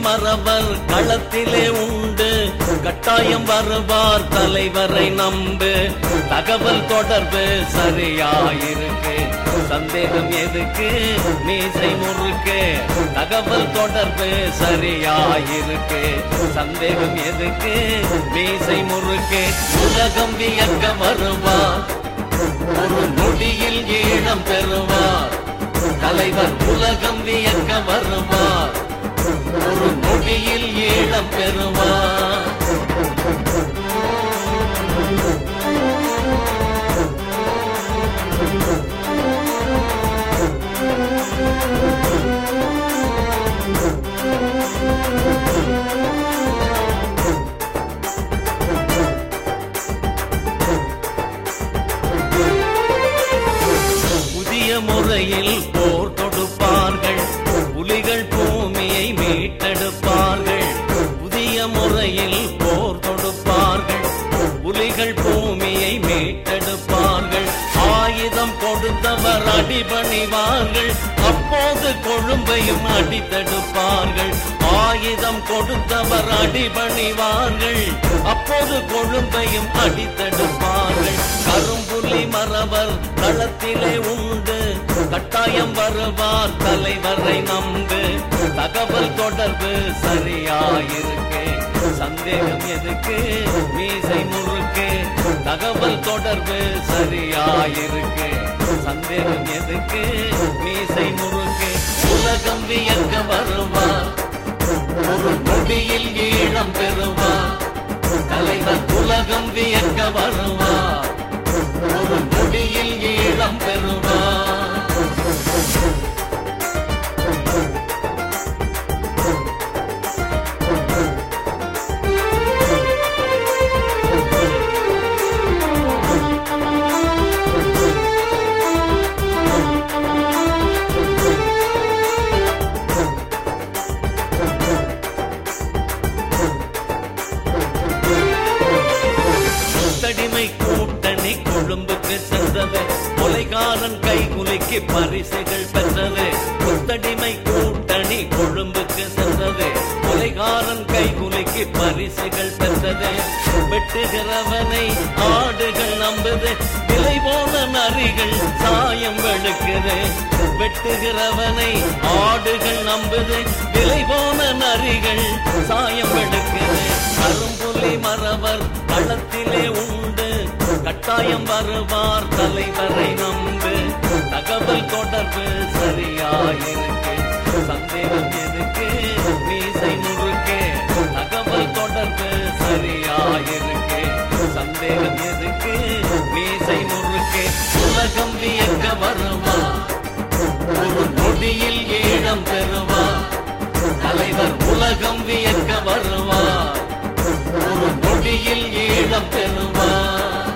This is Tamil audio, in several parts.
மறவர் களத்திலே உண்டு கட்டாயம் வருவார் தலைவரை நம்பு தகவல் தொடர்பு சரியாயிருக்கு சந்தேகம் எதுக்கு மீசை முறுக்கு தகவல் தொடர்பு சரியாயிருக்கு சந்தேகம் எதுக்கு மீசை முறுக்கு உலகம் வியக்க வருவார் ஒரு நொடியில் ஈழம் பெறுவார் தலைவர் உலகம் வியக்க வருவார் ஒரு நொடியில் ஈழம் பெறுவார் புதிய முறையில் போர் தொடுப்பார்கள் புலிகள் பூமியை மீட்டெடுப்பார்கள் புதிய முறையில் போர் தொடுப்பார்கள் புலிகள் பூமியை மீட்டெடுப்பார்கள் ஆயுதம் கொடுத்தவர் அடிபணிவார்கள் அப்போது கொழும்பையும் அடித்தெடுப்பார்கள் ஆயுதம் கொடுத்தவர் அடிபணிவார்கள் அப்போது கொழும்பையும் அடித்தெடுப்பார்கள் கரும்புலி மறவர் களத்திலே உண்டு கட்டாயம் வருவார் தலைவரை நம்பு தகவல் தொடர்பு சரியாயிருக்கு சந்தேகம் எதுக்கு மீசை முறுக்கு தகவல் தொடர்பு சரியாயிருக்கு சந்தேகம் எதுக்கு மீசை முறுக்கு உலகம் வியக்க வருவார் ஒரு நொடியில் ஈழம் பெறுவார் தலைவர் உலகம் வியக்க வருவார் ஒரு நொடியில் ஈழம் பெறுவார் தடிமை கூட்டணி கொழும்புக்கு சென்றது கொலைகாரன் கைகுலுக்கி பரிசுகள் பெற்றது புத்தடிமை கூட்டணி கொழும்புக்கு சென்றது கொலைகாரன் கைகுலுக்கி பரிசுகள் பெற்றது வெட்டுகிறவனை ஆடுகள் நம்புது விலை போன நரிகள் சாயம் வெளுக்குது வெட்டுகிறவனை ஆடுகள் நம்புது விலை போன நரிகள் சாயம் வெளுக்குது கரும்புலி மறவர் களத்திலே உண்டு கட்டாயம் வருவார் தலைவரை நம்பு தகவல் தொடர்பு சரியாயிருக்கு சந்தேகம் எதுக்கு மீசை முறுக்கு தகவல் தொடர்பு சரியாயிருக்கு சந்தேகம் எதுக்கு மீசை முறுக்கு உலகம் வியக்க வருவார் ஒரு நொடியில் ஈழம் பெறுவார் தலைவர் உலகம் வியக்க வருவார் ஒரு நொடியில் ஈழம் பெறுவார்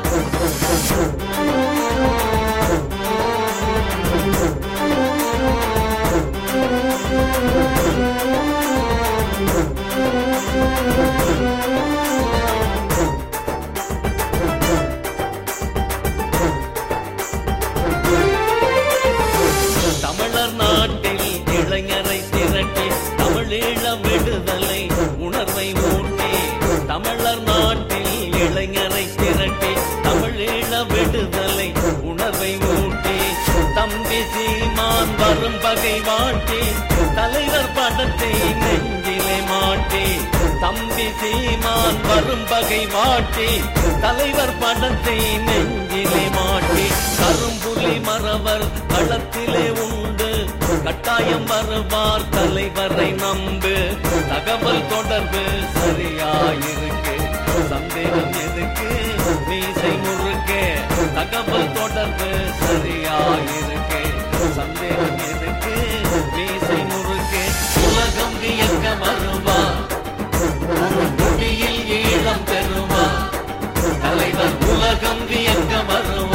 தமிழர் நாட்டில் இளைஞரை திரட்டி தமிழீழ விடுதலை உணர்வை ஊட்டி தமிழர் நாட்டில் இளைஞரை திரட்டி தமிழீழ விடுதலை உணர்வை ஊட்டி தம்பி சீமான் வரும் பகை வாட்டி தலைவர் படத்தை நெஞ்சிலே மாட்டி தம்பி சீமான் வரும் பகை வாட்டி தலைவர் படத்தை நெஞ்சிலே மாட்டி கரும்புலி மறவர் களத்திலே உண்டு கட்டாயம் வருவார் தலைவரை நம்பு தகவல் தொடர்பு சரியாயிருக்கு சந்தேகம் எதுக்கு மீசை முறுக்கு தகவல் தொடர்பு சரியாயிருக்கு சந்தேகம் எதுக்கு மீசை முறுக்கு உலகம் வியக்க வருவார் ஒரு நொடியில் ஈழம் பெறுவார் தலைவர் உலகம் வியக்க வருவார்